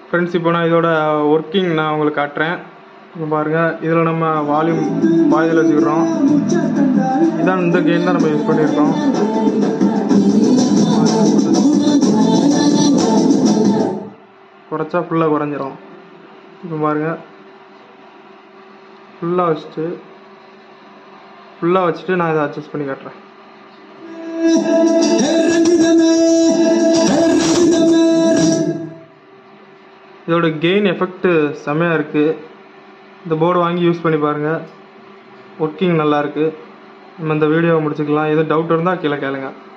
friends இப்போ நான் இதோட ஒர்க்கிங் நான் உங்களுக்கு காட்டுறேன் இப்போ பாருங்கள் இதில் நம்ம வால்யூம் பாதியில் வச்சுக்கிறோம் இதான் இந்த கெயின் தான் நம்ம யூஸ் பண்ணியிருக்கோம் குறைச்சா ஃபுல்லாக குறைஞ்சிரும் இப்போ பாருங்கள் ஃபுல்லாக வச்சுட்டு ஃபுல்லாக வச்சுட்டு நான் இதை அட்ஜஸ்ட் பண்ணி காட்டுறேன் இதோட கெயின் எஃபெக்ட்டு செமையாக இருக்குது இந்த போர்டு வாங்கி யூஸ் பண்ணி பாருங்கள் ஒர்க்கிங் நல்லா இருக்கு நம்ம இந்த வீடியோவை முடிச்சுக்கலாம் எதுவும் டவுட் இருந்தால் கீழே கேளுங்க